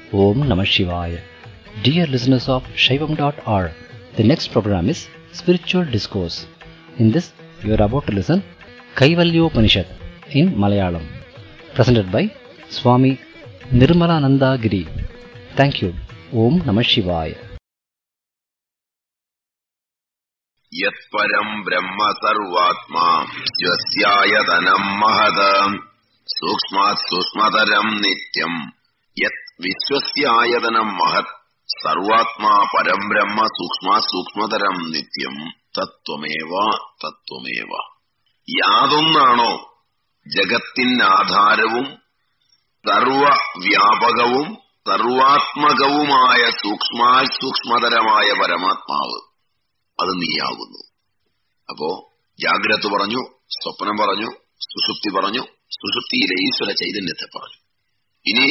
Om Namah Shivaya. Dear listeners of Shaivam.org, the next program is Spiritual Discourse. In this, you are about to listen Kaivalyopanishad in Malayalam, presented by Swami Nirmalananda Giri. Thank you. Om Namah Shivaya. യത്പരം ബ്രഹ്മ സർവാത്മാ യസ്യായതനം മഹത് സൂക്ഷ്മാത് സൂക്ഷ്മതരം നിത്യം യത് വിശ്വസ്യായതനം മഹത് സർവാത്മാ പരം ബ്രഹ്മ സൂക്ഷ്മ സൂക്ഷ്മതരം നിത്യം തത്വമേവ തത്വമേവ യാതൊന്നാണോ ജഗത്തിന് ആധാരവും സർവവ്യാപകവും സർവാത്മകവുമായ സൂക്ഷ്മാൽ സൂക്ഷ്മതരമായ പരമാത്മാവ് അത് നീയാകുന്നു അപ്പോ ജാഗ്രത പറഞ്ഞു സ്വപ്നം പറഞ്ഞു സുഷുപ്തി പറഞ്ഞു സുഷുപ്തിയിലെ ഈശ്വര ചൈതന്യത്തെ പറഞ്ഞു ഇനി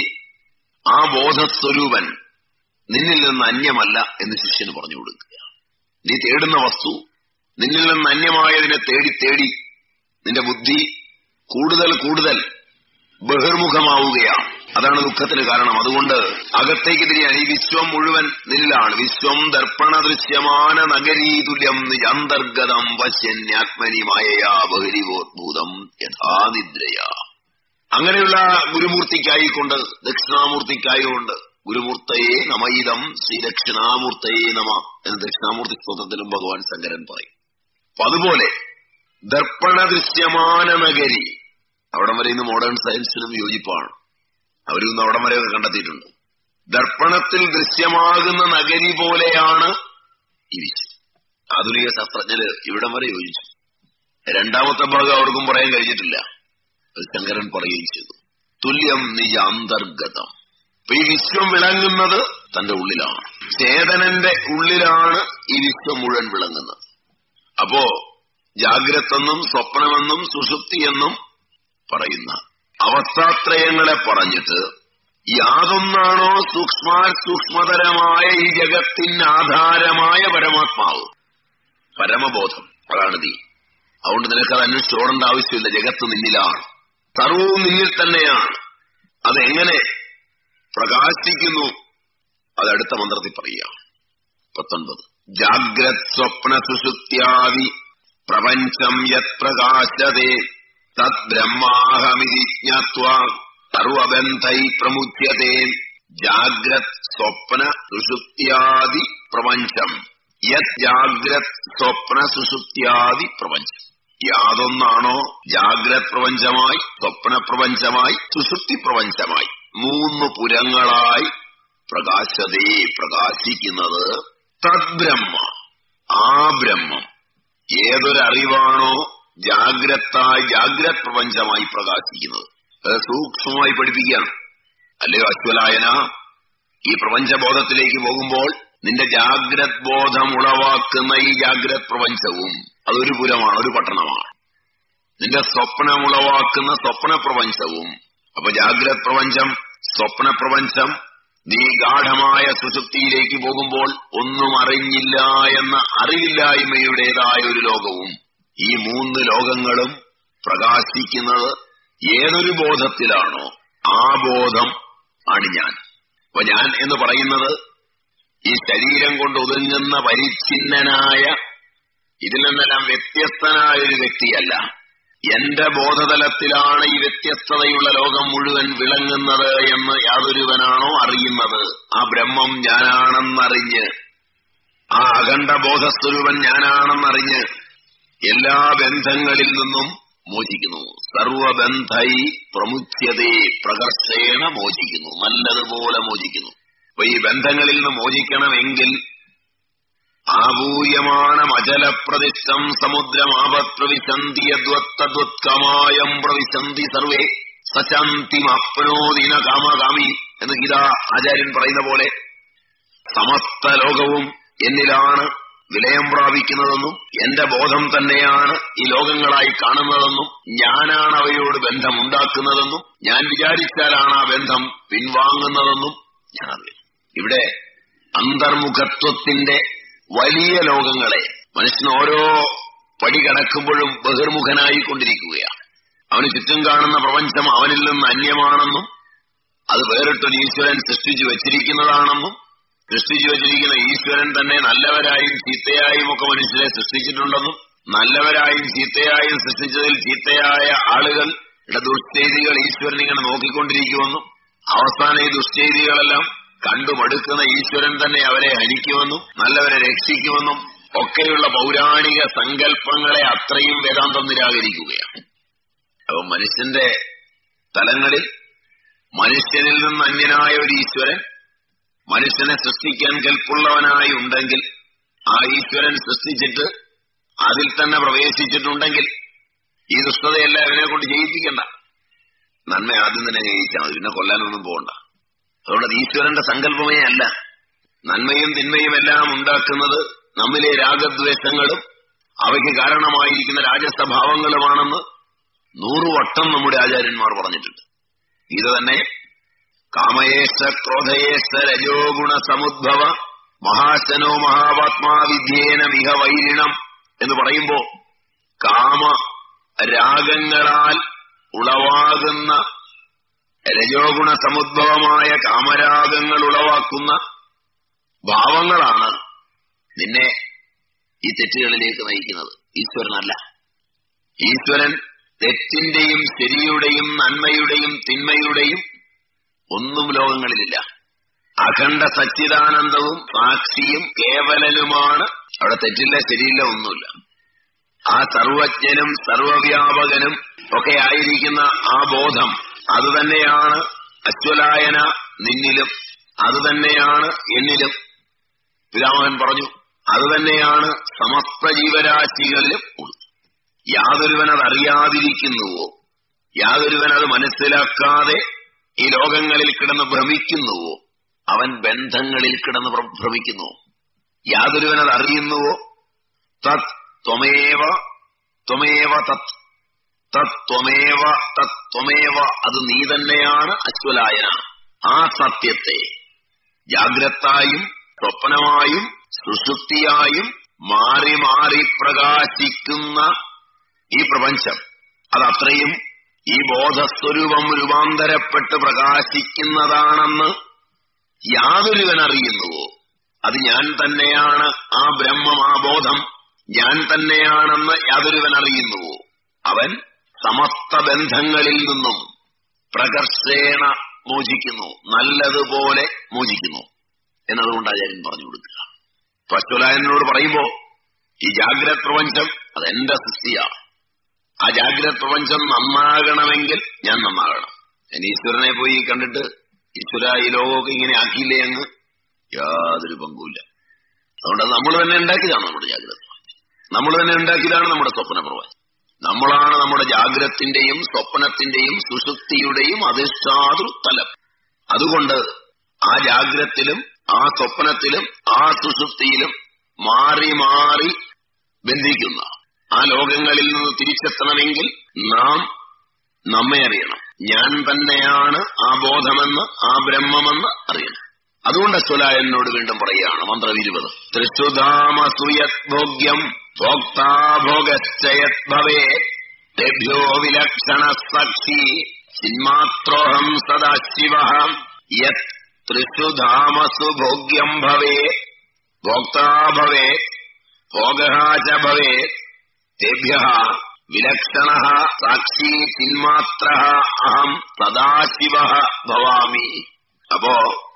ആ ബോധസ്വരൂപൻ നിന്നിൽ നിന്ന് അന്യമല്ല എന്ന് ശിഷ്യന് പറഞ്ഞു കൊടുക്കുക നീ തേടുന്ന വസ്തു നിന്നിൽ നിന്ന് അന്യമായതിനെ തേടി തേടി നിന്റെ ബുദ്ധി കൂടുതൽ കൂടുതൽ ബഹിർമുഖമാവുകയാണ് അതാണ് ദുഃഖത്തിന് കാരണം അതുകൊണ്ട് അകത്തേക്ക് തിരിയാൻ ഈ വിശ്വം മുഴുവൻ നിന്നിലാണ് വിശ്വം ദർപ്പണ ദൃശ്യമാന നഗരീതുല്യം നിജാന്തർഗതം പശ്യന്യാത്മനി മായയാ ബഹിരിവോദ്ഭൂതം യഥാനിദ്രയാ അങ്ങനെയുള്ള ഗുരുമൂർത്തിക്കായിക്കൊണ്ട് ദക്ഷിണാമൂർത്തിക്കായിക്കൊണ്ട് ഗുരുമൂർത്തയെ നമയിതം ശ്രീ ദക്ഷിണാമൂർത്തയെ നമ എന്ന് ദക്ഷിണാമൂർത്തി സ്തോത്രത്തിലും ഭഗവാൻ ശങ്കരൻ പറയും അപ്പൊ അതുപോലെ ദർപ്പണ ദൃശ്യമാന നഗരി അവിടം വരെ ഇന്ന് മോഡേൺ സയൻസിനും യോജിപ്പാണ് അവരിന്ന് അവിടം വരെയൊക്കെ കണ്ടെത്തിയിട്ടുണ്ട് ദർപ്പണത്തിൽ ദൃശ്യമാകുന്ന നഗരി പോലെയാണ് ഈ വിശ്വം ആധുനിക ശാസ്ത്രജ്ഞര് ഇവിടം വരെ യോജിച്ചു രണ്ടാമത്തെ ഭാഗം അവർക്കും പറയാൻ കഴിഞ്ഞിട്ടില്ല അത് ശങ്കരൻ പറയുകയും ചെയ്തു തുല്യം നിജ അന്തർഗതം അപ്പൊ ഈ വിശ്വം വിളങ്ങുന്നത് തന്റെ ഉള്ളിലാണ് ചേതനന്റെ ഉള്ളിലാണ് ഈ വിശ്വം മുഴുവൻ വിളങ്ങുന്നത് അപ്പോ ജാഗ്രതെന്നും സ്വപ്നമെന്നും സുഷുപ്തിയെന്നും പറയുന്ന അവസ്ഥാത്രയങ്ങളെ പറഞ്ഞിട്ട് യാതൊന്നാണോ സൂക്ഷ്മ സൂക്ഷ്മതരമായ ഈ ജഗത്തിന് ആധാരമായ പരമാത്മാവ് പരമബോധം അതാണ് നീ അതുകൊണ്ട് നിനക്കത് അന്വേഷിച്ചോടേണ്ട ആവശ്യമില്ല ജഗത്ത് നിന്നിലാണ് സർവവും നിന്നിൽ തന്നെയാണ് അതെങ്ങനെ പ്രകാശിക്കുന്നു അതടുത്ത മന്ത്രത്തിൽ പറയുക പത്തൊൻപത് ജാഗ്രത് സ്വപ്ന സുഷുപ്ത്യാദി പ്രപഞ്ചം യത് പ്രകാശതേ തദ്ബ്രഹ്മാഹമിതി ജ്ഞാത്വാ സർവബന്ധൈ പ്രമുച്യത്തെ ജാഗ്രത് സ്വപ്ന സുഷുപ്ത്യാദി പ്രപഞ്ചം യത് ജാഗ്രത് സ്വപ്ന സുഷുപ്ത്യാദി പ്രപഞ്ചം യാതൊന്നാണോ ജാഗ്രത് പ്രപഞ്ചമായി സ്വപ്ന പ്രപഞ്ചമായി സുഷുപ്തി പ്രപഞ്ചമായി മൂന്ന് പുരങ്ങളായി പ്രകാശതേ പ്രകാശിക്കുന്നത് തദ്ബ്രഹ്മ ആ ബ്രഹ്മം ഏതൊരറിവാണോ ജാഗ്രതായി ജാഗ്രത് പ്രപഞ്ചമായി പ്രകാശിക്കുന്നത് അത് സൂക്ഷ്മമായി പഠിപ്പിക്കുകയാണ് അല്ലയോ അശ്വലായന ഈ പ്രപഞ്ചബോധത്തിലേക്ക് പോകുമ്പോൾ നിന്റെ ജാഗ്രത് ബോധം ഉളവാക്കുന്ന ഈ ജാഗ്രത് പ്രപഞ്ചവും അതൊരു പുരമാണ് ഒരു പട്ടണമാണ് നിന്റെ സ്വപ്നം ഉളവാക്കുന്ന സ്വപ്ന പ്രപഞ്ചവും അപ്പൊ ജാഗ്രത് പ്രപഞ്ചം സ്വപ്ന പ്രപഞ്ചം നീ ഗാഠമായ സുഷുപ്തിയിലേക്ക് പോകുമ്പോൾ ഒന്നും അറിഞ്ഞില്ല എന്ന അറിവില്ലായ്മയുടേതായ ഒരു ലോകവും ഈ മൂന്ന് ലോകങ്ങളും പ്രകാശിക്കുന്നത് ഏതൊരു ബോധത്തിലാണോ ആ ബോധം ആണ് ഞാൻ അപ്പൊ ഞാൻ എന്ന് പറയുന്നത് ഈ ശരീരം കൊണ്ട് ഒതുങ്ങുന്ന പരിച്ഛിന്നനായ ഇതിൽ നിന്നെല്ലാം വ്യത്യസ്തനായ ഒരു വ്യക്തിയല്ല എന്റെ ബോധതലത്തിലാണ് ഈ വ്യത്യസ്തതയുള്ള ലോകം മുഴുവൻ വിളങ്ങുന്നത് എന്ന് യാതൊരുവനാണോ അറിയുന്നത് ആ ബ്രഹ്മം ഞാനാണെന്നറിഞ്ഞ് ആ അഖണ്ഡ ബോധസ്വരൂപൻ ഞാനാണെന്നറിഞ്ഞ് എല്ലാ ബന്ധങ്ങളിൽ നിന്നും മോചിക്കുന്നു സർവബന്ധൈ പ്രമുഖ്യതേ പ്രകർഷേണ മോചിക്കുന്നു നല്ലതുപോലെ മോചിക്കുന്നു അപ്പൊ ഈ ബന്ധങ്ങളിൽ നിന്ന് മോചിക്കണമെങ്കിൽ ആപൂയമാണം അചലപ്രതിഷ്ഠം സമുദ്രമാപപ്രവിശന്തി യദ്വത്തദ്വത്കമായം പ്രവിശന്തി സർവേ സശാന്തിമപ്നോദിന കാമകാമി എന്ന് ഗീതാ ആചാര്യൻ പറയുന്ന പോലെ സമസ്ത ലോകവും എന്നിലാണ് വിലയം പ്രാപിക്കുന്നതെന്നും എന്റെ ബോധം തന്നെയാണ് ഈ ലോകങ്ങളായി കാണുന്നതെന്നും ഞാനാണ് അവയോട് ബന്ധമുണ്ടാക്കുന്നതെന്നും ഞാൻ വിചാരിച്ചാലാണ് ആ ബന്ധം പിൻവാങ്ങുന്നതെന്നും ഞാൻ അറിയുന്നു ഇവിടെ അന്തർമുഖത്വത്തിന്റെ വലിയ ലോകങ്ങളെ മനുഷ്യൻ ഓരോ പടി കടക്കുമ്പോഴും ബഹിർമുഖനായിക്കൊണ്ടിരിക്കുകയാണ് അവന് ചുറ്റും കാണുന്ന പ്രപഞ്ചം അവനിൽ നിന്ന് അന്യമാണെന്നും അത് വേറിട്ടൊരു ഈശ്വരൻ സൃഷ്ടിച്ചു വച്ചിരിക്കുന്നതാണെന്നും സൃഷ്ടിച്ചു വച്ചിരിക്കുന്ന ഈശ്വരൻ തന്നെ നല്ലവരായും ചീത്തയായും ഒക്കെ മനുഷ്യരെ സൃഷ്ടിച്ചിട്ടുണ്ടെന്നും നല്ലവരായും ചീത്തയായും സൃഷ്ടിച്ചതിൽ ചീത്തയായ ആളുകൾ ദുഷ്ചെയ്തികൾ ഈശ്വരൻ ഇങ്ങനെ നോക്കിക്കൊണ്ടിരിക്കുമെന്നും അവസാനം ഈ ദുഷ്ചെയ്തികളെല്ലാം കണ്ടുമടുക്കുന്ന ഈശ്വരൻ തന്നെ അവരെ ഹനിക്കുമെന്നും നല്ലവരെ രക്ഷിക്കുമെന്നും ഒക്കെയുള്ള പൗരാണിക സങ്കല്പങ്ങളെ അത്രയും വേദാന്തം നിരാകരിക്കുകയാണ് അപ്പൊ മനുഷ്യന്റെ തലങ്ങളിൽ മനുഷ്യനിൽ നിന്ന് അന്യനായ ഒരു ഈശ്വരൻ മനുഷ്യനെ സൃഷ്ടിക്കാൻ കെൽപ്പുള്ളവനായി ഉണ്ടെങ്കിൽ ആ ഈശ്വരൻ സൃഷ്ടിച്ചിട്ട് അതിൽ തന്നെ പ്രവേശിച്ചിട്ടുണ്ടെങ്കിൽ ഈ ദുഷ്ടതയെല്ലാം അവനെ കൊണ്ട് ചെയ്യിപ്പിക്കണ്ട നന്മ ആദ്യം തന്നെ ചെയ്യിച്ചാൽ മതി പിന്നെ കൊല്ലാനൊന്നും പോകണ്ട അതുകൊണ്ട് അത് ഈശ്വരന്റെ സങ്കല്പമേ അല്ല നന്മയും തിന്മയും എല്ലാം ഉണ്ടാക്കുന്നത് നമ്മിലെ രാഗദ്വേഷങ്ങളും അവയ്ക്ക് കാരണമായിരിക്കുന്ന രാജസ്വഭാവങ്ങളുമാണെന്ന് നൂറുവട്ടം നമ്മുടെ ആചാര്യന്മാർ പറഞ്ഞിട്ടുണ്ട് ഇത് തന്നെ കാമയേശ ക്രോധയേശ രജോഗുണ സമുദ്ഭവ മഹാശനോ മഹാപാത്മാവിധ്യേന മിഹ വൈരിണം എന്ന് പറയുമ്പോ കാമ രാഗങ്ങളാൽ ഉളവാകുന്ന രജോഗുണ സമുദ്ഭവമായ കാമരാഗങ്ങൾ ഉളവാക്കുന്ന ഭാവങ്ങളാണ് നിന്നെ ഈ തെറ്റുകളിലേക്ക് നയിക്കുന്നത് ഈശ്വരനല്ല ഈശ്വരൻ തെറ്റിന്റെയും ശരിയുടെയും നന്മയുടെയും തിന്മയുടെയും ഒന്നും ലോകങ്ങളിലില്ല അഖണ്ഡ സച്ചിദാനന്ദവും സാക്ഷിയും കേവലനുമാണ് അവിടെ തെറ്റില്ല ശരിയില്ല ഒന്നുമില്ല ആ സർവജ്ഞനും സർവവ്യാപകനും ഒക്കെ ആയിരിക്കുന്ന ആ ബോധം അതുതന്നെയാണ് അശ്വലായന നിന്നിലും അതുതന്നെയാണ് എന്നിലും പിതാമഹൻ പറഞ്ഞു അതുതന്നെയാണ് സമസ്ത ജീവരാശികളിലും ഉള്ളത് യാതൊരുവൻ അത് അറിയാതിരിക്കുന്നുവോ യാതൊരുവൻ അത് മനസ്സിലാക്കാതെ ഈ ലോകങ്ങളിൽ കിടന്ന് ഭ്രമിക്കുന്നുവോ അവൻ ബന്ധങ്ങളിൽ കിടന്ന് ഭ്രമിക്കുന്നു യാതൊരുവൻ അത് അറിയുന്നുവോ തത് ത്വമേവ ത്വമേവ തത് തത്വമേവ തത്വമേവ അത് നീ തന്നെയാണ് അശ്വലായന ആ സത്യത്തെ ജാഗ്രതായും സ്വപ്നമായും സുഷുപ്തിയായും മാറി മാറി പ്രകാശിക്കുന്ന ഈ പ്രപഞ്ചം അതത്രയും ഈ ബോധസ്വരൂപം രൂപാന്തരപ്പെട്ട് പ്രകാശിക്കുന്നതാണെന്ന് യാതൊരുവൻ അറിയുന്നുവോ അത് ഞാൻ തന്നെയാണ് ആ ബ്രഹ്മം ആ ബോധം ഞാൻ തന്നെയാണെന്ന് യാതൊരുവൻ അറിയുന്നുവോ അവൻ സമസ്ത ബന്ധങ്ങളിൽ നിന്നും പ്രകർഷേണ മോചിക്കുന്നു നല്ലതുപോലെ മോചിക്കുന്നു എന്നതുകൊണ്ട് ആചാര്യൻ പറഞ്ഞു കൊടുക്കുക പശുലായനോട് പറയുമ്പോ ഈ ജാഗ്രത് പ്രപഞ്ചം അതെന്റെ സൃഷ്ടിയാണ് ആ ജാഗ്രത് പ്രപഞ്ചം നന്നാകണമെങ്കിൽ ഞാൻ നന്നാകണം ഞാൻ ഈശ്വരനെ പോയി കണ്ടിട്ട് ഈശ്വര ഈ ലോകമൊക്കെ ഇങ്ങനെ ആക്കിയില്ലേ എന്ന് യാതൊരു പങ്കുമില്ല അതുകൊണ്ട് നമ്മൾ തന്നെ ഉണ്ടാക്കിയതാണ് നമ്മുടെ ജാഗ്രത നമ്മൾ തന്നെ ഉണ്ടാക്കിയതാണ് നമ്മുടെ സ്വപ്ന പ്രപഞ്ചം നമ്മളാണ് നമ്മുടെ ജാഗ്രത്തിന്റെയും സ്വപ്നത്തിന്റെയും സുഷുപ്തിയുടെയും അധിഷ്ഠാതൃതലം അതുകൊണ്ട് ആ ജാഗ്രത്തിലും ആ സ്വപ്നത്തിലും ആ സുഷുപ്തിയിലും മാറി മാറി ബന്ധിക്കുന്ന ആ ലോകങ്ങളിൽ നിന്ന് തിരിച്ചെത്തണമെങ്കിൽ നാം നമ്മെ അറിയണം ഞാൻ തന്നെയാണ് ആ ബോധമെന്ന് ആ ബ്രഹ്മമെന്ന് അറിയണം അതുകൊണ്ട് അശ്വലായനോട് വീണ്ടും പറയുകയാണ് മന്ത്രം ഇരുപത് തൃശുധാമസുയത് ഭോഗ്യം ഭോക്താഭോഗശ്ചയത് ഭവേ തേഭ്യോ വിലക്ഷണ സാക്ഷി ചിന്മാത്രോഹം സദാശിവ യത് തൃശുധാമസു ഭോഗ്യം ഭവേ ഭോക്താ ഭവേ ഭോഗ ച ഭവേ തേഭ്യ വിലക്ഷണ സാക്ഷി ചിന്മാത്ര അഹം സദാശിവ ഭവാമി അപ്പോ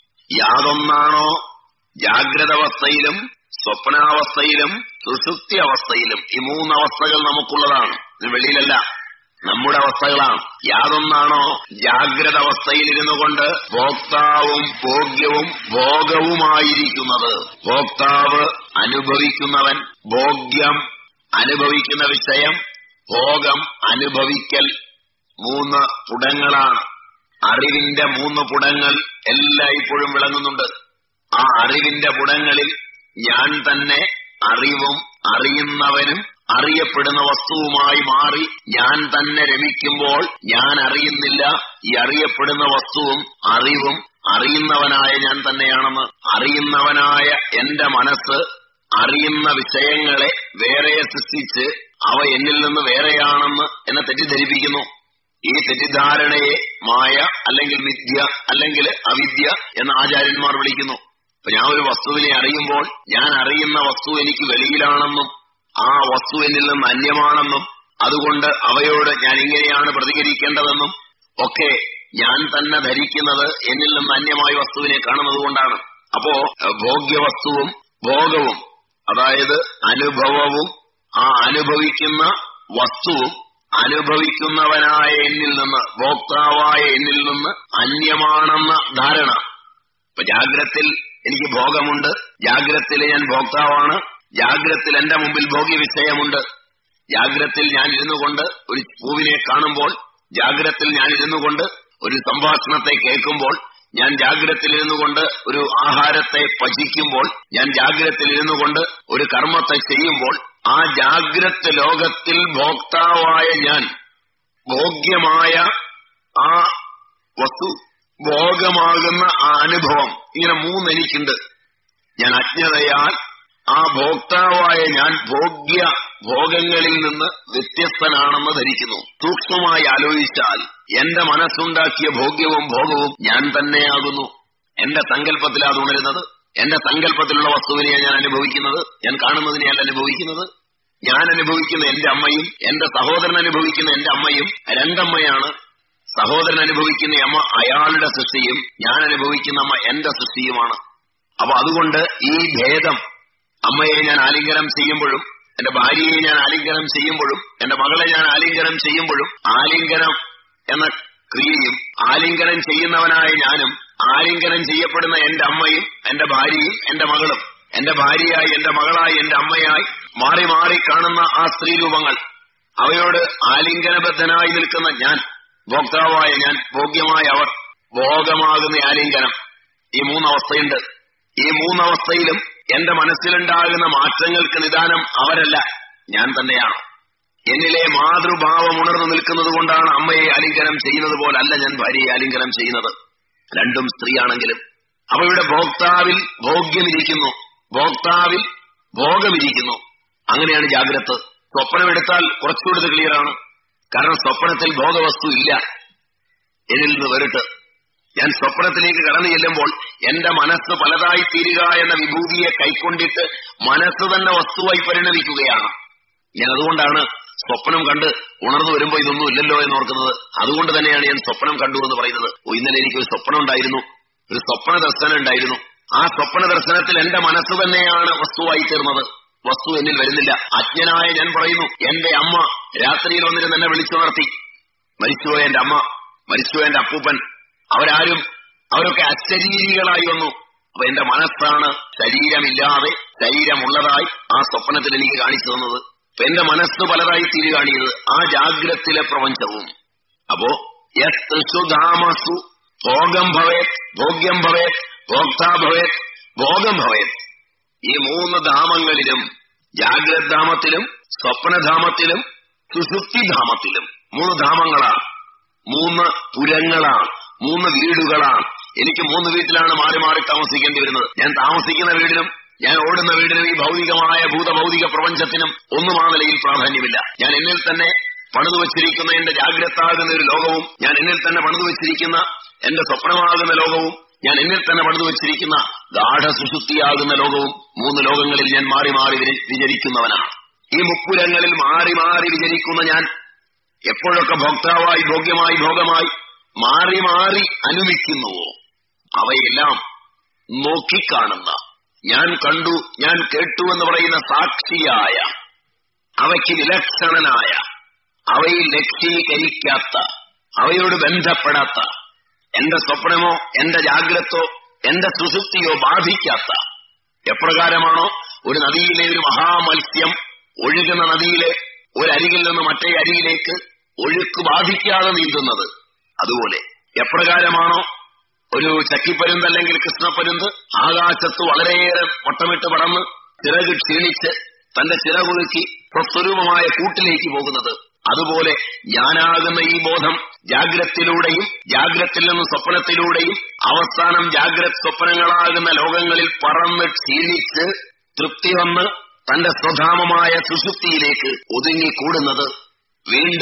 യാതൊന്നാണോ ജാഗ്രതവസ്ഥയിലും സ്വപ്നാവസ്ഥയിലും സുഷുപ്തി അവസ്ഥയിലും ഈ മൂന്നവസ്ഥകൾ നമുക്കുള്ളതാണ് ഇത് വെളിയിലല്ല നമ്മുടെ അവസ്ഥകളാണ് യാതൊന്നാണോ ജാഗ്രത അവസ്ഥയിലിരുന്നു കൊണ്ട് ഭോക്താവും ഭോഗ്യവും ഭോഗവുമായിരിക്കുന്നത് ഭോക്താവ് അനുഭവിക്കുന്നവൻ ഭോഗ്യം അനുഭവിക്കുന്ന വിഷയം ഭോഗം അനുഭവിക്കൽ മൂന്ന് പുടങ്ങളാണ് അറിവിന്റെ മൂന്ന് പുടങ്ങൾ എല്ലായ്പ്പോഴും വിളങ്ങുന്നുണ്ട് ആ അറിവിന്റെ പുടങ്ങളിൽ ഞാൻ തന്നെ അറിവും അറിയുന്നവനും അറിയപ്പെടുന്ന വസ്തുവുമായി മാറി ഞാൻ തന്നെ രമിക്കുമ്പോൾ ഞാൻ അറിയുന്നില്ല ഈ അറിയപ്പെടുന്ന വസ്തുവും അറിവും അറിയുന്നവനായ ഞാൻ തന്നെയാണെന്ന് അറിയുന്നവനായ എന്റെ മനസ്സ് അറിയുന്ന വിഷയങ്ങളെ വേറെ സൃഷ്ടിച്ച് അവ എന്നിൽ നിന്ന് വേറെയാണെന്ന് എന്നെ തെറ്റിദ്ധരിപ്പിക്കുന്നു ഈ തെറ്റിദ്ധാരണയെ മായ അല്ലെങ്കിൽ മിഥ്യ അല്ലെങ്കിൽ അവിദ്യ എന്ന് ആചാര്യന്മാർ വിളിക്കുന്നു അപ്പൊ ഞാൻ ഒരു വസ്തുവിനെ അറിയുമ്പോൾ ഞാൻ അറിയുന്ന വസ്തു എനിക്ക് വെളിയിലാണെന്നും ആ വസ്തു എന്നിൽ നിന്ന് അന്യമാണെന്നും അതുകൊണ്ട് അവയോട് ഞാൻ ഇങ്ങനെയാണ് പ്രതികരിക്കേണ്ടതെന്നും ഒക്കെ ഞാൻ തന്നെ ധരിക്കുന്നത് എന്നിൽ നിന്ന് അന്യമായ വസ്തുവിനെ കാണുന്നത് കൊണ്ടാണ് അപ്പോ ഭോഗ്യവസ്തുവും ഭോഗവും അതായത് അനുഭവവും ആ അനുഭവിക്കുന്ന വസ്തുവും അനുഭവിക്കുന്നവനായ എന്നിൽ നിന്ന് ഭോക്താവായ എന്നിൽ നിന്ന് അന്യമാണെന്ന ധാരണ ഇപ്പൊ ജാഗ്രത്തിൽ എനിക്ക് ഭോഗമുണ്ട് ജാഗ്രത്തിൽ ഞാൻ ഭോക്താവാണ് ജാഗ്രത്തിൽ എന്റെ മുമ്പിൽ ഭോഗ്യ വിഷയമുണ്ട് ജാഗ്രത്തിൽ ഞാൻ ഇരുന്നു കൊണ്ട് ഒരു പൂവിനെ കാണുമ്പോൾ ജാഗ്രത്തിൽ ഞാൻ ഇരുന്നു കൊണ്ട് ഒരു സംഭാഷണത്തെ കേൾക്കുമ്പോൾ ഞാൻ ജാഗ്രത്തിൽ ഇരുന്നു കൊണ്ട് ഒരു ആഹാരത്തെ പചിക്കുമ്പോൾ ഞാൻ ജാഗ്രത്തിൽ ഇരുന്നു കൊണ്ട് ഒരു കർമ്മത്തെ ചെയ്യുമ്പോൾ ആ ജാഗ്രത് ലോകത്തിൽ ഭോക്താവായ ഞാൻ ഭോഗ്യമായ ആ വസ്തു ഭോഗമാകുന്ന ആ അനുഭവം ഇങ്ങനെ മൂന്ന് എനിക്കുണ്ട് ഞാൻ അജ്ഞതയാൽ ആ ഭോക്താവായ ഞാൻ ഭോഗ്യ ഭോഗങ്ങളിൽ നിന്ന് വ്യത്യസ്തനാണെന്ന് ധരിക്കുന്നു സൂക്ഷ്മമായി ആലോചിച്ചാൽ എന്റെ മനസ്സുണ്ടാക്കിയ ഭോഗ്യവും ഭോഗവും ഞാൻ തന്നെയാകുന്നു എന്റെ സങ്കല്പത്തിലാണ് ഉണരുന്നത് എന്റെ സങ്കല്പത്തിലുള്ള വസ്തുവിനെയാണ് ഞാൻ അനുഭവിക്കുന്നത് ഞാൻ കാണുന്നതിനെയല്ല അനുഭവിക്കുന്നത് ഞാൻ അനുഭവിക്കുന്ന എന്റെ അമ്മയും എന്റെ സഹോദരൻ അനുഭവിക്കുന്ന എന്റെ അമ്മയും രണ്ടമ്മയാണ് സഹോദരൻ അനുഭവിക്കുന്ന അമ്മ അയാളുടെ സൃഷ്ടിയും ഞാൻ അനുഭവിക്കുന്ന അമ്മ എന്റെ സൃഷ്ടിയുമാണ് അപ്പൊ അതുകൊണ്ട് ഈ ഭേദം അമ്മയെ ഞാൻ ആലിംഗനം ചെയ്യുമ്പോഴും എന്റെ ഭാര്യയെ ഞാൻ ആലിംഗനം ചെയ്യുമ്പോഴും എന്റെ മകളെ ഞാൻ ആലിംഗനം ചെയ്യുമ്പോഴും ആലിംഗനം എന്ന ക്രിയയും ആലിംഗനം ചെയ്യുന്നവനായ ഞാനും ആലിംഗനം ചെയ്യപ്പെടുന്ന എന്റെ അമ്മയും എന്റെ ഭാര്യയും എന്റെ മകളും എന്റെ ഭാര്യയായി എന്റെ മകളായി എന്റെ അമ്മയായി മാറി മാറി കാണുന്ന ആ സ്ത്രീരൂപങ്ങൾ അവയോട് ആലിംഗനബദ്ധനായി നിൽക്കുന്ന ഞാൻ ഭോക്താവായ ഞാൻ ഭോഗ്യമായ അവർ ഭോഗമാകുന്ന ആലിംഗനം ഈ മൂന്നവസ്ഥയുണ്ട് ഈ മൂന്നവസ്ഥയിലും എന്റെ മനസ്സിലുണ്ടാകുന്ന മാറ്റങ്ങൾക്ക് നിദാനം അവരല്ല ഞാൻ തന്നെയാണ് എന്നിലെ മാതൃഭാവം ഉണർന്നു നിൽക്കുന്നത് കൊണ്ടാണ് അമ്മയെ ആലിംഗനം ചെയ്യുന്നത് പോലല്ല ഞാൻ ഭാര്യയെ ആലിംഗനം ചെയ്യുന്നത് രണ്ടും സ്ത്രീയാണെങ്കിലും അവയുടെ ഭോക്താവിൽ ഭോഗ്യമിരിക്കുന്നു ഭോക്താവിൽ ഭോഗമിരിക്കുന്നു അങ്ങനെയാണ് ജാഗ്രത് സ്വപ്നമെടുത്താൽ കുറച്ചുകൂടി ക്ലിയറാണ് കാരണം സ്വപ്നത്തിൽ ഭോഗവസ്തു ഇല്ല എന്നിൽ നിന്ന് വേറിട്ട് ഞാൻ സ്വപ്നത്തിലേക്ക് കടന്നു ചെല്ലുമ്പോൾ എന്റെ മനസ്സ് പലതായി തീരുക എന്ന വിഭൂതിയെ കൈക്കൊണ്ടിട്ട് മനസ്സ് തന്നെ വസ്തുവായി പരിണമിക്കുകയാണ് ഞാൻ അതുകൊണ്ടാണ് സ്വപ്നം കണ്ട് ഉണർന്നു വരുമ്പോ ഇതൊന്നും ഇല്ലല്ലോ എന്ന് ഓർക്കുന്നത് അതുകൊണ്ട് തന്നെയാണ് ഞാൻ സ്വപ്നം കണ്ടു എന്ന് പറയുന്നത് ഓ ഇന്നലെ എനിക്ക് ഒരു സ്വപ്നം ഉണ്ടായിരുന്നു ഒരു സ്വപ്ന ദർശനം ഉണ്ടായിരുന്നു ആ സ്വപ്ന ദർശനത്തിൽ എന്റെ മനസ്സ് തന്നെയാണ് വസ്തുവായി തീർന്നത് വസ്തു എന്നിൽ വരുന്നില്ല അജ്ഞനായ ഞാൻ പറയുന്നു എന്റെ അമ്മ രാത്രിയിൽ വന്നിരുന്ന് എന്നെ വിളിച്ചുണർത്തി മരിച്ചുപോയ എന്റെ അമ്മ മരിച്ചുപോയ എന്റെ അപ്പൂപ്പൻ അവരാരും അവരൊക്കെ അശരീരികളായി വന്നു അപ്പൊ എന്റെ മനസ്സാണ് ശരീരമില്ലാതെ ശരീരമുള്ളതായി ആ സ്വപ്നത്തിൽ എനിക്ക് കാണിച്ചു തന്നത് അപ്പൊ എന്റെ മനസ്സ് പലതായി തീരുകയാണിയത് ആ ജാഗ്രത്തിലെ പ്രപഞ്ചവും അപ്പോ യസ്സുധാമസു ഭോഗം ഭവേത് ഭോഗ്യം ഭവേത് ഭോക്താ ഭവേത് ഭോഗം ഭവേത് ഈ മൂന്ന് ധാമങ്ങളിലും ജാഗ്രതാമത്തിലും സ്വപ്നധാമത്തിലും സുഷുപ്തിധാമത്തിലും മൂന്ന് ധാമങ്ങളാണ് മൂന്ന് പുരങ്ങളാണ് മൂന്ന് വീടുകളാണ് എനിക്ക് മൂന്ന് വീട്ടിലാണ് മാറി മാറി താമസിക്കേണ്ടി വരുന്നത് ഞാൻ താമസിക്കുന്ന വീടിനും ഞാൻ ഓടുന്ന വീടിനും ഈ ഭൗതികമായ ഭൂതഭൗതിക പ്രപഞ്ചത്തിനും ഒന്നും ആ നിലയിൽ പ്രാധാന്യമില്ല ഞാൻ എന്നിൽ തന്നെ പണിതു വച്ചിരിക്കുന്ന എന്റെ ജാഗ്രതാകുന്ന ഒരു ലോകവും ഞാൻ എന്നിൽ തന്നെ പണിതു വച്ചിരിക്കുന്ന എന്റെ സ്വപ്നമാകുന്ന ലോകവും ഞാൻ എന്നിൽ തന്നെ പണിതു വച്ചിരിക്കുന്ന ഗാഠസുഷുപ്തിയാകുന്ന ലോകവും മൂന്ന് ലോകങ്ങളിൽ ഞാൻ മാറി മാറി വിചരിക്കുന്നവനാണ് ഈ മുപ്പുരങ്ങളിൽ മാറി മാറി വിചരിക്കുന്ന ഞാൻ എപ്പോഴൊക്കെ ഭോക്താവായി ഭോഗ്യമായി ഭോഗമായി മാറി മാറി അനുമിക്കുന്നുവോ അവയെല്ലാം നോക്കിക്കാണുന്ന ഞാൻ കണ്ടു ഞാൻ കേട്ടു എന്ന് പറയുന്ന സാക്ഷിയായ അവയ്ക്ക് വിലക്ഷണനായ അവയിൽ ലക്ഷീകരിക്കാത്ത അവയോട് ബന്ധപ്പെടാത്ത എന്റെ സ്വപ്നമോ എന്റെ ജാഗ്രതോ എന്റെ സുസുപ്തിയോ ബാധിക്കാത്ത എപ്രകാരമാണോ ഒരു നദിയിലെ ഒരു മഹാമത്സ്യം ഒഴുകുന്ന നദിയിലെ ഒരരികിൽ നിന്ന് മറ്റേ അരികിലേക്ക് ഒഴുക്ക് ബാധിക്കാതെ നീന്തുന്നത് അതുപോലെ എപ്രകാരമാണോ ഒരു ചക്കിപ്പരുന്ത് അല്ലെങ്കിൽ കൃഷ്ണപ്പരുന്ത് ആകാശത്ത് വളരെയേറെ വട്ടമിട്ട് പടന്ന് ചിറക് ക്ഷീണിച്ച് തന്റെ ചിറകുലുക്കി സ്വസ്വരൂപമായ കൂട്ടിലേക്ക് പോകുന്നത് അതുപോലെ ഞാനാകുന്ന ഈ ബോധം ജാഗ്രത്തിലൂടെയും ജാഗ്രത്തിൽ നിന്ന് സ്വപ്നത്തിലൂടെയും അവസാനം ജാഗ്രത് സ്വപ്നങ്ങളാകുന്ന ലോകങ്ങളിൽ പറന്ന് ക്ഷീണിച്ച് തൃപ്തി വന്ന് തന്റെ സ്വധാമമായ സുശുദ്ധിയിലേക്ക് ഒതുങ്ങിക്കൂടുന്നത് വീണ്ടും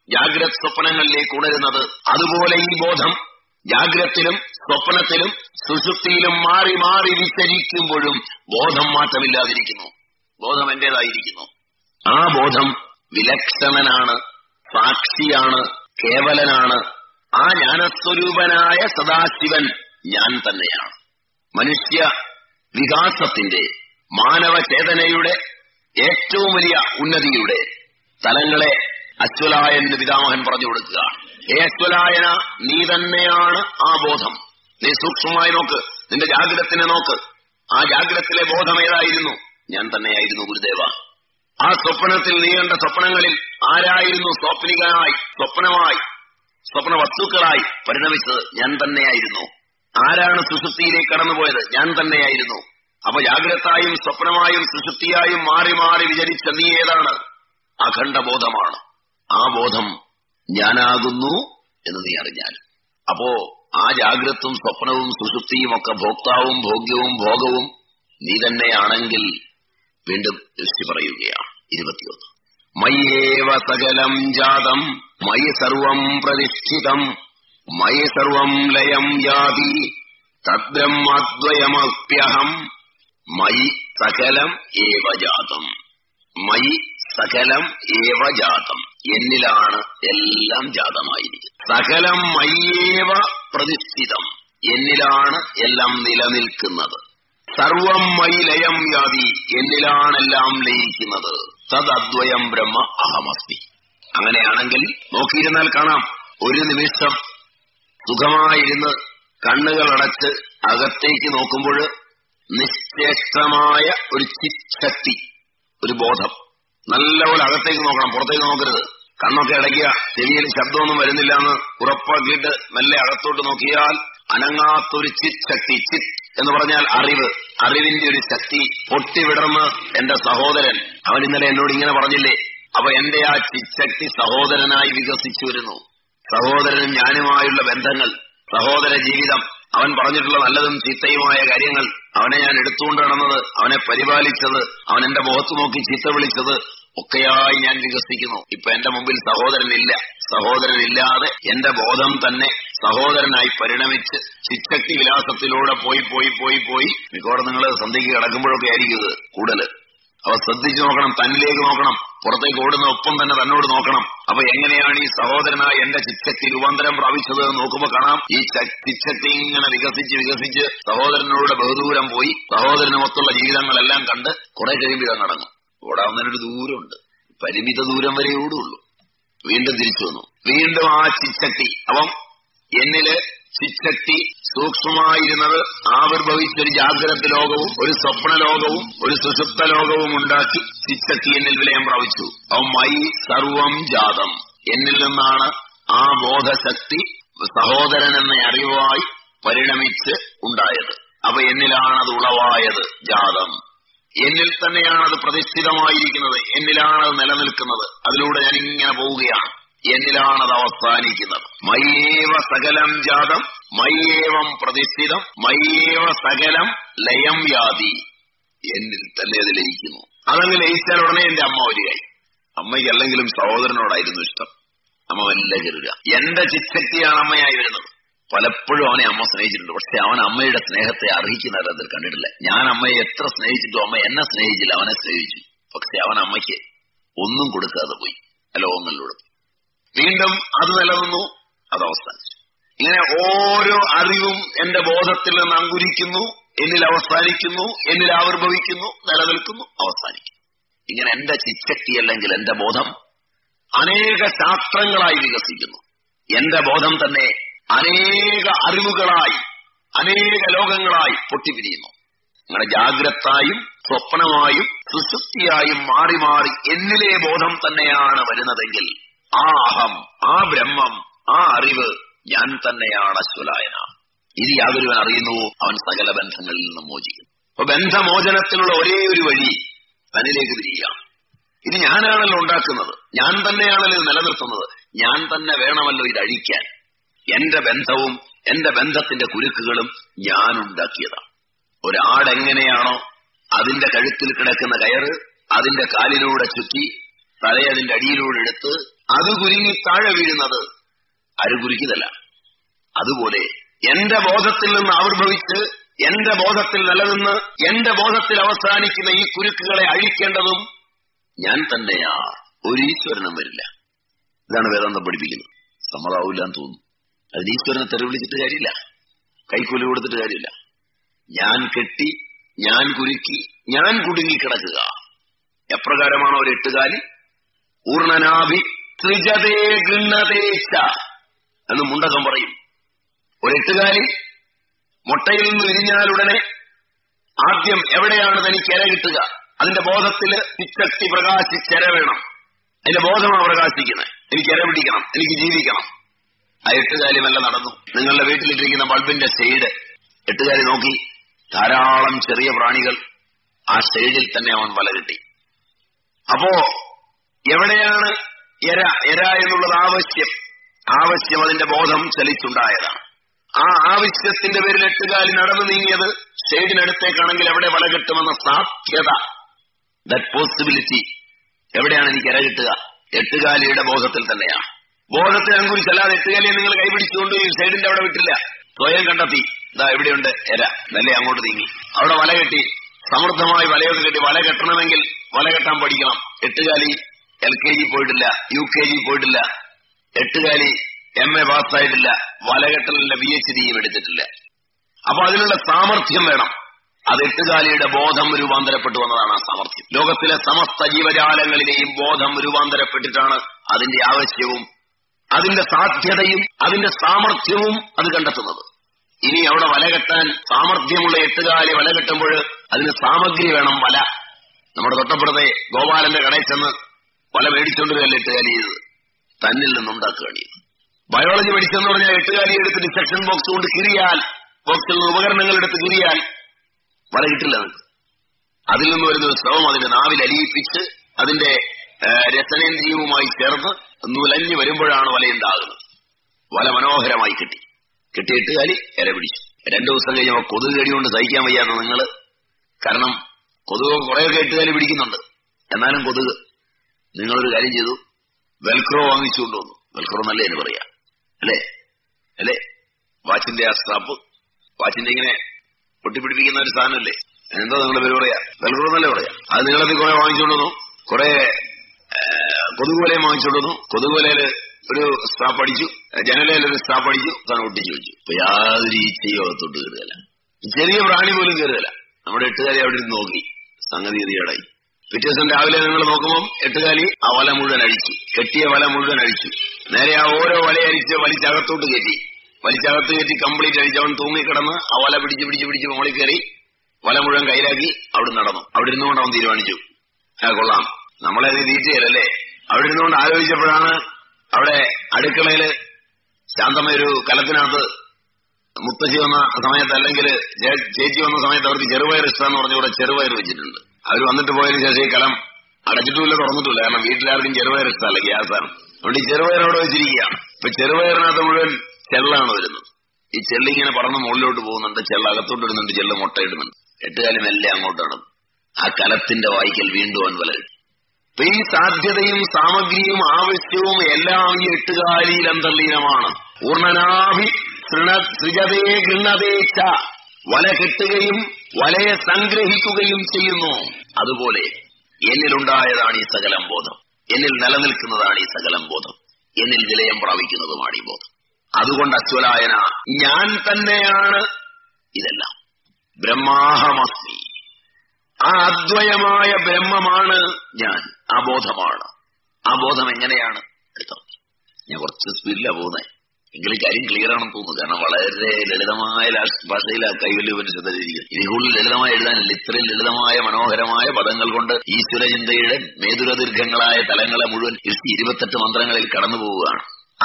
ജാഗ്രത് സ്വപ്നങ്ങളിലേക്ക് ഉണരുന്നത് അതുപോലെ ഈ ബോധം ജാഗ്രത്തിലും സ്വപ്നത്തിലും സുഷുപ്തിയിലും മാറി മാറി വിചരിക്കുമ്പോഴും ബോധം മാറ്റമില്ലാതിരിക്കുന്നു ബോധം എന്റേതായിരിക്കുന്നു ആ ബോധം വിലക്ഷണനാണ് സാക്ഷിയാണ് കേവലനാണ് ആ ജ്ഞാനസ്വരൂപനായ സദാശിവൻ ഞാൻ തന്നെയാണ് മനുഷ്യ വികാസത്തിന്റെ മാനവ ചേതനയുടെ ഏറ്റവും വലിയ ഉന്നതിയുടെ തലങ്ങളെ അശ്വലായന്റെ പിതാമഹൻ പറഞ്ഞു കൊടുക്കുകയാണ് ഹേ അശ്വലായന നീ തന്നെയാണ് ആ ബോധം നീ സൂക്ഷ്മമായി നോക്ക് നിന്റെ ജാഗ്രതത്തിനെ നോക്ക് ആ ജാഗ്രതത്തിലെ ബോധം ഏതായിരുന്നു ഞാൻ തന്നെയായിരുന്നു ഗുരുദേവ ആ സ്വപ്നത്തിൽ നീ കണ്ട സ്വപ്നങ്ങളിൽ ആരായിരുന്നു സ്വപ്നികനായി സ്വപ്നമായി സ്വപ്ന വസ്തുക്കളായി പരിണമിച്ചത് ഞാൻ തന്നെയായിരുന്നു ആരാണ് സുഷുപ്തിയിലേക്ക് കടന്നുപോയത് ഞാൻ തന്നെയായിരുന്നു അപ്പൊ ജാഗ്രതായും സ്വപ്നമായും സുഷുപ്തിയായും മാറി മാറി വിചരിച്ച നീ ഏതാണ് അഖണ്ഡ ബോധമാണ് ആ ബോധം ഞാനാകുന്നു എന്ന് നീ അറിഞ്ഞാൽ അപ്പോ ആ ജാഗ്രത്തും സ്വപ്നവും സുഷുപ്തിയും ഒക്കെ ഭോക്താവും ഭോഗ്യവും ഭോഗവും നീ തന്നെയാണെങ്കിൽ വീണ്ടും ഋഷി പറയുകയാണ് ഇരുപത്തിയൊന്ന് മയ്യേവ സകലം ജാതം മയി സർവം പ്രതിഷ്ഠിതം മയി സർവം ലയം യാതി തദ്ബ്രഹ്മദ്വയമപ്യഹം മയി സകലം ഏവ ജാതം മയി സകലം ഏവ ജാതം എന്നിലാണ് എല്ലാം ജാതമായിരിക്കുന്നത് സകലം മയ്യേവ പ്രതിഷ്ഠിതം എന്നിലാണ് എല്ലാം നിലനിൽക്കുന്നത് സർവം മയി ലയം യാതി എന്നിലാണെല്ലാം ലയിക്കുന്നത് തദ്വയം ബ്രഹ്മ അഹമസ്തി അങ്ങനെയാണെങ്കിൽ നോക്കിയിരുന്നാൽ കാണാം ഒരു നിമിഷം സുഖമായിരുന്ന് കണ്ണുകളടച്ച് അകത്തേക്ക് നോക്കുമ്പോൾ നിശ്ചേഷ്ടമായ ഒരു ചിശക്തി ഒരു ബോധം നല്ലപോലെ അകത്തേക്ക് നോക്കണം പുറത്തേക്ക് നോക്കരുത് കണ്ണൊക്കെ അടയ്ക്കുക ചെവിയിൽ ശബ്ദമൊന്നും വരുന്നില്ല എന്ന് ഉറപ്പാക്കിയിട്ട് മെല്ലെ അകത്തോട്ട് നോക്കിയാൽ അനങ്ങാത്തൊരു ചിത് ശക്തി ചിത് എന്ന് പറഞ്ഞാൽ അറിവ് അറിവിന്റെ ഒരു ശക്തി പൊട്ടിവിടർന്ന് എന്റെ സഹോദരൻ അവൻ ഇന്നലെ എന്നോട് ഇങ്ങനെ പറഞ്ഞില്ലേ അപ്പൊ എന്റെ ആ ചിശക്തി സഹോദരനായി വികസിച്ചു വരുന്നു സഹോദരനും ഞാനുമായുള്ള ബന്ധങ്ങൾ സഹോദര ജീവിതം അവൻ പറഞ്ഞിട്ടുള്ള നല്ലതും ചീത്തയുമായ കാര്യങ്ങൾ അവനെ ഞാൻ എടുത്തുകൊണ്ട് നടന്നത് അവനെ പരിപാലിച്ചത് അവൻ എന്റെ മുഖത്ത് നോക്കി ചീത്ത വിളിച്ചത് ഒക്കെയായി ഞാൻ വികസിക്കുന്നു ഇപ്പൊ എന്റെ മുമ്പിൽ സഹോദരനില്ല സഹോദരനില്ലാതെ എന്റെ ബോധം തന്നെ സഹോദരനായി പരിണമിച്ച് ചിച്ചക്തി വിലാസത്തിലൂടെ പോയി പോയി പോയി പോയി മിക്കവാറും നിങ്ങൾ സന്ധ്യയ്ക്ക് കിടക്കുമ്പോഴൊക്കെ ആയിരിക്കും ഇത് കൂടുതൽ അവ ശ്രദ്ധിച്ചു നോക്കണം തന്നിലേക്ക് നോക്കണം പുറത്തേക്ക് ഓടുന്ന ഒപ്പം തന്നെ തന്നോട് നോക്കണം അപ്പൊ എങ്ങനെയാണ് ഈ സഹോദരനായി എന്റെ ചിച്ചക്തി രൂപാന്തരം പ്രാപിച്ചത് എന്ന് നോക്കുമ്പോ കാണാം ഈ ചിച്ചക്തി ഇങ്ങനെ വികസിച്ച് വികസിച്ച് സഹോദരനോട് ബഹുദൂരം പോയി സഹോദരനുമൊത്തുള്ള ജീവിതങ്ങളെല്ലാം കണ്ട് കുറെ കഴിയുമ്പോൾ ഇതങ്ങ് അടങ്ങും ഓടാവുന്നതിനൊരു ദൂരമുണ്ട് പരിമിത ദൂരം വരെ ഓടുള്ളൂ വീണ്ടും തിരിച്ചു വന്നു വീണ്ടും ആ ചിച്ചക്തി അപ്പം എന്നില് ചിച്ചക്തി സൂക്ഷ്മമായിരുന്നത് ആവിർഭവിച്ചൊരു ജാഗ്രത ലോകവും ഒരു സ്വപ്ന ലോകവും ഒരു സുഷുപ്ത ലോകവും ഉണ്ടാക്കി ചിച്ചക്തി എന്നിൽ വിലയം പ്രാപിച്ചു അവൻ മൈ സർവം ജാതം എന്നിൽ നിന്നാണ് ആ ബോധശക്തി സഹോദരൻ എന്ന അറിവായി പരിണമിച്ച് ഉണ്ടായത് അപ്പൊ എന്നിലാണ് അത് ഉളവായത് ജാതം എന്നിൽ തന്നെയാണ് അത് പ്രതിഷ്ഠിതമായിരിക്കുന്നത് എന്നിലാണ് അത് നിലനിൽക്കുന്നത് അതിലൂടെ ഞാൻ ഇങ്ങനെ പോവുകയാണ് എന്നിലാണ് അത് അവസാനിക്കുന്നത് മയ്യേവ സകലം ജാതം മയ്യേവം പ്രതിഷ്ഠിതം മയ്യേവ സകലം ലയം യാതി എന്നിൽ തന്നെ അത് ലയിക്കുന്നു അതങ്ങ് ലയിച്ചാൽ ഉടനെ എന്റെ അമ്മ വരികയായി അമ്മയ്ക്ക് അല്ലെങ്കിലും സഹോദരനോടായിരുന്നു ഇഷ്ടം അമ്മ വല്ല കരുതുക എന്റെ ചിത്തക്തിയാണ് അമ്മയായി വരുന്നത് പലപ്പോഴും അവനെ അമ്മ സ്നേഹിച്ചിട്ടുണ്ട് പക്ഷെ അവൻ അമ്മയുടെ സ്നേഹത്തെ അർഹിക്കുന്ന തരത്തിൽ കണ്ടിട്ടില്ല ഞാൻ അമ്മയെ എത്ര സ്നേഹിച്ചിട്ടും അമ്മ എന്നെ സ്നേഹിച്ചില്ല അവനെ സ്നേഹിച്ചു പക്ഷെ അവൻ അമ്മയ്ക്ക് ഒന്നും കൊടുക്കാതെ പോയി ലോകങ്ങളിലൂടെ വീണ്ടും അത് നിലനിന്നു അത് അവസാനിച്ചു ഇങ്ങനെ ഓരോ അറിവും എന്റെ ബോധത്തിൽ നിന്ന് അങ്കുരിക്കുന്നു എന്നിൽ അവസാനിക്കുന്നു എന്നിൽ ആവിർഭവിക്കുന്നു നിലനിൽക്കുന്നു അവസാനിക്കുന്നു ഇങ്ങനെ എന്റെ ചിച്ചക്തി അല്ലെങ്കിൽ എന്റെ ബോധം അനേക ശാസ്ത്രങ്ങളായി വികസിക്കുന്നു എന്റെ ബോധം തന്നെ അനേക അറിവുകളായി അനേക ലോകങ്ങളായി പൊട്ടിപ്പിരിയുന്നു അങ്ങനെ ജാഗ്രതായും സ്വപ്നമായും സുശുദ്ധിയായും മാറി മാറി എന്നിലെ ബോധം തന്നെയാണ് വരുന്നതെങ്കിൽ ആ അഹം ആ ബ്രഹ്മം ആ അറിവ് ഞാൻ തന്നെയാണ് അശ്വലായന ഇത് യാതൊരുവൻ അറിയുന്നു അവൻ സകല ബന്ധങ്ങളിൽ നിന്നും മോചിക്കും അപ്പൊ ബന്ധമോചനത്തിനുള്ള ഒരേ ഒരു വഴി തന്നിലേക്ക് തിരിയുക ഇത് ഞാനാണല്ലോ ഉണ്ടാക്കുന്നത് ഞാൻ തന്നെയാണല്ലോ ഇത് നിലനിർത്തുന്നത് ഞാൻ തന്നെ വേണമല്ലോ ഇത് അഴിക്കാൻ എന്റെ ബന്ധവും എന്റെ ബന്ധത്തിന്റെ കുരുക്കുകളും ഞാൻ ഉണ്ടാക്കിയതാണ് ഒരാടെങ്ങനെയാണോ അതിന്റെ കഴുത്തിൽ കിടക്കുന്ന കയറ് അതിന്റെ കാലിലൂടെ ചുറ്റി തലയെ അതിന്റെ അടിയിലൂടെ എടുത്ത് അത് കുരുങ്ങി താഴെ വീഴുന്നത് അരു കുരുക്കിയതല്ല അതുപോലെ എന്റെ ബോധത്തിൽ നിന്ന് ആവിർഭവിച്ച് എന്റെ ബോധത്തിൽ നിലനിന്ന് എന്റെ ബോധത്തിൽ അവസാനിക്കുന്ന ഈ കുരുക്കുകളെ അഴിക്കേണ്ടതും ഞാൻ തന്നെയാ ഒരു ഈശ്വരനും വരില്ല ഇതാണ് വേദാന്തം പഠിപ്പിക്കുന്നത് സമ്മതാവില്ല എന്ന് തോന്നുന്നു അതിന് ഈശ്വരനെ തെറി വിളിച്ചിട്ട് കാര്യമില്ല കൈക്കൂലി കൊടുത്തിട്ട് കാര്യമില്ല ഞാൻ കെട്ടി ഞാൻ കുരുക്കി ഞാൻ കുടുങ്ങിക്കിടക്കുക എപ്രകാരമാണോ ഒരു എട്ടുകാലി പൂർണ്ണനാഭി ത്രിജതേ ഗൃണ്ണതേച്ച എന്ന് മുണ്ടകം പറയും ഒരു എട്ടുകാലി മുട്ടയിൽ നിന്ന് വിരിഞ്ഞാലുടനെ ആദ്യം എവിടെയാണ് തനിക്ക് ഇര കിട്ടുക അതിന്റെ ബോധത്തിൽ തിച്ചക്തി പ്രകാശിച്ചെര വേണം അതിന്റെ ബോധമാണ് പ്രകാശിക്കുന്നത് എനിക്ക് ഇര പിടിക്കണം എനിക്ക് ജീവിക്കണം ആ എട്ടുകാലി മെല്ലെ നടന്നു നിങ്ങളുടെ വീട്ടിലിട്ടിരിക്കുന്ന ബൾബിന്റെ ഷെയ്ഡ് എട്ടുകാലി നോക്കി ധാരാളം ചെറിയ പ്രാണികൾ ആ ഷെയ്ഡിൽ തന്നെ അവൻ വല കിട്ടി അപ്പോ എവിടെയാണ് എര എര എന്നുള്ളത് ആവശ്യം ആവശ്യം അതിന്റെ ബോധം ചലിച്ചുണ്ടായതാണ് ആ ആവശ്യത്തിന്റെ പേരിൽ എട്ടുകാലി നടന്നു നീങ്ങിയത് ഷെയ്ഡിനടുത്തേക്കാണെങ്കിൽ എവിടെ വല കിട്ടുമെന്ന സാധ്യത ദറ്റ് പോസിബിലിറ്റി എവിടെയാണ് എനിക്ക് ഇര കിട്ടുക എട്ടുകാലിയുടെ ബോധത്തിൽ തന്നെയാണ് ബോധത്തിൽ അങ്കുരിച്ചല്ലാതെ എട്ടുകാലിയെ നിങ്ങൾ കൈപിടിച്ചുകൊണ്ട് ഈ സൈഡിന്റെ അവിടെ വിട്ടില്ല സ്വയം കണ്ടെത്തി ഇതാ എവിടെയുണ്ട് എര നല്ല അങ്ങോട്ട് നീങ്ങി അവിടെ വല കെട്ടി സമൃദ്ധമായി വലയൊക്കെ കെട്ടി വല കെട്ടണമെങ്കിൽ വല കെട്ടാൻ പഠിക്കണം എട്ടുകാലി എൽ കെ ജി പോയിട്ടില്ല യു കെ ജി പോയിട്ടില്ല എട്ടുകാലി എം എ പാസ്സായിട്ടില്ല വലകെട്ടലിന്റെ പി എച്ച് ഡിയും എടുത്തിട്ടില്ല അപ്പൊ അതിനുള്ള സാമർഥ്യം വേണം അത് എട്ടുകാലിയുടെ ബോധം രൂപാന്തരപ്പെട്ടു വന്നതാണ് ആ സാമർഥ്യം ലോകത്തിലെ സമസ്ത ജീവജാലങ്ങളിലെയും ബോധം രൂപാന്തരപ്പെട്ടിട്ടാണ് അതിന്റെ ആവശ്യവും അതിന്റെ സാധ്യതയും അതിന്റെ സാമർഥ്യവും അത് കണ്ടെത്തുന്നത് ഇനി അവിടെ വല കെട്ടാൻ സാമർഥ്യമുള്ള എട്ടുകാലി വല കെട്ടുമ്പോൾ അതിന് സാമഗ്രി വേണം വല നമ്മുടെ തൊട്ടപ്പുറത്തെ ഗോപാലന്റെ കടയിൽ ചെന്ന് വല മേടിച്ചുകൊണ്ട് വല്ല എട്ടുകാലി ചെയ്തത് തന്നിൽ നിന്നുണ്ടാക്കുകയാണ് ചെയ്തത് ബയോളജി പഠിച്ചെന്ന് പറഞ്ഞാൽ എട്ടുകാലി എടുത്ത് ഡിസക്ഷൻ ബോക്സ് കൊണ്ട് കിറിയാൽ ബോക്സിൽ നിന്ന് ഉപകരണങ്ങൾ എടുത്ത് കിറിയാൽ വല കിട്ടില്ല നിങ്ങൾക്ക് അതിൽ നിന്ന് വരുന്ന ഒരു ശ്രമം അതിന്റെ നാവിൽ അലിയിപ്പിച്ച് അതിന്റെ രസനേന്ദ്രിയവുമായി ചേർന്ന് നുലഞ്ഞു വരുമ്പോഴാണ് വലയുണ്ടാകുന്നത് വല മനോഹരമായി കിട്ടി കിട്ടിയിട്ട് കാലി ഇര പിടിച്ചു രണ്ടു ദിവസം കഴിഞ്ഞപ്പോൾ കൊതുക് കടി കൊണ്ട് സഹിക്കാൻ വയ്യാത്ത നിങ്ങൾ കാരണം കൊതുക് കുറെയൊക്കെ എട്ടുകാലി പിടിക്കുന്നുണ്ട് എന്നാലും കൊതുക് നിങ്ങളൊരു കാര്യം ചെയ്തു വെൽക്രോ വാങ്ങിച്ചു കൊണ്ടുവന്നു വെൽക്രോ നല്ല എന്ന് പറയാ അല്ലേ അല്ലേ വാച്ചിന്റെ ആ സ്ട്രാപ്പ് വാച്ചിന്റെ ഇങ്ങനെ പൊട്ടിപ്പിടിപ്പിക്കുന്ന ഒരു സാധനമല്ലേ എന്താ നിങ്ങളുടെ പേര് പറയാ വെൽക്രോ നല്ല പറയാ അത് നിങ്ങളത് കുറെ വാങ്ങിച്ചുകൊണ്ടുവന്നു കുറെ കൊതുകുവലയും വാങ്ങിച്ചുകൊണ്ടുവന്നു കൊതുകുവലയില് ഒരു സ്റ്റാപ്പ് അടിച്ചു ജനലയിൽ ഒരു സ്റ്റാപ്പ് അടിച്ചു താൻ ഒട്ടിച്ചു വെച്ചു ഇപ്പൊ യാതൊരു ഈച്ചയോ തൊട്ട് കയറുകയല്ല ചെറിയ പ്രാണി പോലും കയറുകയല്ല നമ്മുടെ എട്ടുകാലി അവിടെ ഇരുന്ന് നോക്കി സംഗതി ഇതിയടായി പിറ്റേ ദിവസം രാവിലെ നിങ്ങൾ നോക്കുമ്പോൾ എട്ടുകാലി ആ വല മുഴുവൻ അടിച്ചു കെട്ടിയ വല മുഴുവൻ അടിച്ചു നേരെ ആ ഓരോ വല അടിച്ച് വലിച്ചകത്തോട്ട് കയറ്റി വലിച്ചകത്ത് കയറ്റി കംപ്ലീറ്റ് അടിച്ച് അവൻ തൂങ്ങിക്കിടന്ന് ആ വല പിടിച്ച് പിടിച്ച് പിടിച്ച് മുകളിൽ കയറി വല മുഴുവൻ കയ്യിലാക്കി അവിടെ നടന്നു അവിടെ ഇരുന്നുകൊണ്ട് അവൻ തീരുമാനിച്ചു ആ കൊള്ളാം നമ്മളെ തീറ്റയല്ലേ അവിടെ ഇരുന്നുകൊണ്ട് ആലോചിച്ചപ്പോഴാണ് അവിടെ അടുക്കളയില് ശാന്തമയൊരു കലത്തിനകത്ത് മുത്തശ്ശി വന്ന സമയത്ത് അല്ലെങ്കിൽ ചേച്ചി വന്ന സമയത്ത് അവർക്ക് ചെറുപയർ ഇഷ്ടമെന്ന് പറഞ്ഞുകൂടെ ചെറുപയർ വെച്ചിട്ടുണ്ട് അവർ വന്നിട്ട് പോയതിനു ശേഷം ഈ കലം അടച്ചിട്ടുമില്ല തുറന്നിട്ടില്ല കാരണം വീട്ടിലാർക്കും ചെറുപയർ ഇഷ്ടമല്ല ഗ്യാസാണ് അതുകൊണ്ട് ഈ ചെറുപയർ അവിടെ വെച്ചിരിക്കുകയാണ് ഇപ്പൊ ചെറുപയറിനകത്ത് മുഴുവൻ ചെള്ളാണ് വരുന്നത് ഈ ചെള്ളിങ്ങനെ പറന്ന് മുകളിലോട്ട് പോകുന്നുണ്ട് ചെള്ള അകത്തോട്ട് ഇടുന്നുണ്ട് ചെള്ള മുട്ടയിടുന്നുണ്ട് എട്ടുകാലം എല്ലാം അങ്ങോട്ടാണ് ആ കലത്തിന്റെ വായിക്കൽ വീണ്ടും അവൻ വലരും അപ്പൊ ഈ സാധ്യതയും സാമഗ്രിയും ആവശ്യവും എല്ലാം ഈ എട്ടുകാലിയിൽ അന്തർലീനമാണ് പൂർണ്ണനാഭി സൃജതേ ഗൃണതേച്ച വല കെട്ടുകയും വലയെ സംഗ്രഹിക്കുകയും ചെയ്യുന്നു അതുപോലെ എന്നിലുണ്ടായതാണ് ഈ സകലം ബോധം എന്നിൽ നിലനിൽക്കുന്നതാണ് ഈ സകലം ബോധം എന്നിൽ വിലയം പ്രാപിക്കുന്നതുമാണ് ഈ ബോധം അതുകൊണ്ട് അശ്വലായന ഞാൻ തന്നെയാണ് ഇതെല്ലാം ബ്രഹ്മാഹമസ്മി ആ അദ്വയമായ ബ്രഹ്മമാണ് ഞാൻ ആ ബോധമാണ് ആ ബോധം എങ്ങനെയാണ് എടുത്തോ ഞാൻ കുറച്ച് സ്പീഡിലാ പോകുന്നത് എങ്കിലും കാര്യം ക്ലിയർ ആണെന്ന് തോന്നുന്നു കാരണം വളരെ ലളിതമായ ഭാഷയിലാണ് കൈവല്യപനിഷത്ത് എഴുതിയിരിക്കുന്നത് ഇനി കൂടുതൽ ലളിതമായി എഴുതാനില്ല ഇത്രയും ലളിതമായ മനോഹരമായ പദങ്ങൾ കൊണ്ട് ഈശ്വരചിന്തയുടെ മേതുരദീർഘങ്ങളായ തലങ്ങളെ മുഴുവൻ ഇരുപത്തെട്ട് മന്ത്രങ്ങളിൽ കടന്നു പോവുകയാണ്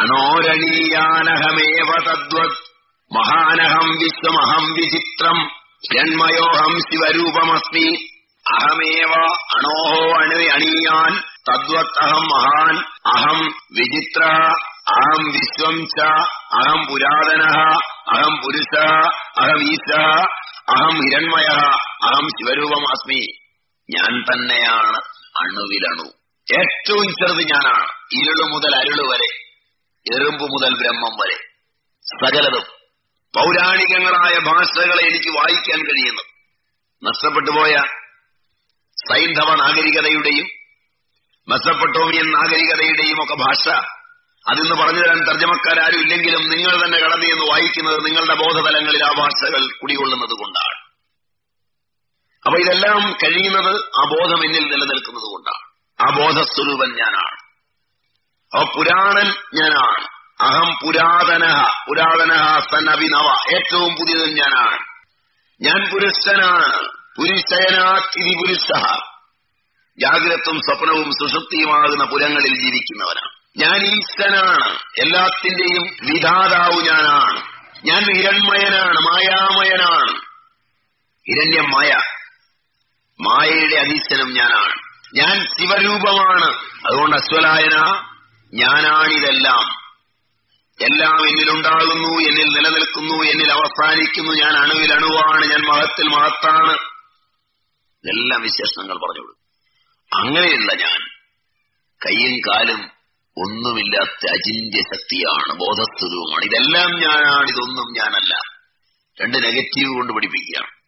അനോരണീയാനഹമേവ തദ്വത് മഹാനഹം വിശ്വമഹം വിചിത്രം ജന്മയോഹം ശിവരൂപമസ്മി അഹമേവ അണോഹോ അണു അണീയാൻ തദ്വത് അഹം മഹാൻ അഹം വിചിത്ര അഹം വിശ്വം ച അഹം പുരാതന അഹം പുരുഷ അഹം ഈശ അഹം ഹിരൺമയ അഹം ശിവരൂപമാസ്മി ഞാൻ തന്നെയാണ് അണുവിലണു ഏറ്റവും ചെറുത് ഞാനാണ് ഇരുള് മുതൽ അരുള് വരെ എറുമ്പ് മുതൽ ബ്രഹ്മം വരെ സകലതും പൗരാണികങ്ങളായ ഭാഷകളെ എനിക്ക് വായിക്കാൻ കഴിയുന്നു നഷ്ടപ്പെട്ടുപോയ സൈന്ധവ നാഗരികതയുടെയും മെസ്സപ്പെട്ടോമിയൻ നാഗരികതയുടെയും ഒക്കെ ഭാഷ അതിന്ന് പറഞ്ഞു തരാൻ തർജ്ജമക്കാരും ഇല്ലെങ്കിലും നിങ്ങൾ തന്നെ കടന്നു എന്ന് വായിക്കുന്നത് നിങ്ങളുടെ ബോധതലങ്ങളിൽ ആ ഭാഷകൾ കുടികൊള്ളുന്നത് കൊണ്ടാണ് അപ്പൊ ഇതെല്ലാം കഴിയുന്നത് ആ ബോധം എന്നിൽ നിലനിൽക്കുന്നത് കൊണ്ടാണ് ആ ബോധസ്വരൂപൻ ഞാനാണ് അപ്പൊ പുരാണൻ ഞാനാണ് അഹം പുരാതന പുരാതന സൻ അഭിനവ ഏറ്റവും പുതിയതും ഞാനാണ് ഞാൻ പുരുഷനാണ് പുരുഷയനാത്തിരി പുരുഷ ജാഗ്രതും സ്വപ്നവും സുഷുപ്തിയുമാകുന്ന പുരങ്ങളിൽ ജീവിക്കുന്നവനാണ് ഞാൻ ഈശ്വനാണ് എല്ലാത്തിന്റെയും വിധാതാവ് ഞാനാണ് ഞാൻ ഹിരൺമയനാണ് മായാമയനാണ് ഹിരണ്യം മായ മായയുടെ അധീശനം ഞാനാണ് ഞാൻ ശിവരൂപമാണ് അതുകൊണ്ട് അശ്വലായന ഞാനാണിതെല്ലാം എല്ലാം എന്നിലുണ്ടാകുന്നു എന്നിൽ നിലനിൽക്കുന്നു എന്നിൽ അവസാനിക്കുന്നു ഞാൻ അണുവിൽ അണുവാണ് ഞാൻ മഹത്തിൽ മഹത്താണ് ഇതെല്ലാം വിശേഷണങ്ങൾ പറഞ്ഞു കൊടുക്കും അങ്ങനെയുള്ള ഞാൻ കയ്യും കാലും ഒന്നുമില്ലാത്ത അചിന്യ ശക്തിയാണ് ബോധസ്വരൂപമാണ് ഇതെല്ലാം ഞാനാണ് ഇതൊന്നും ഞാനല്ല രണ്ട് നെഗറ്റീവ് കൊണ്ട് പഠിപ്പിക്കുകയാണ്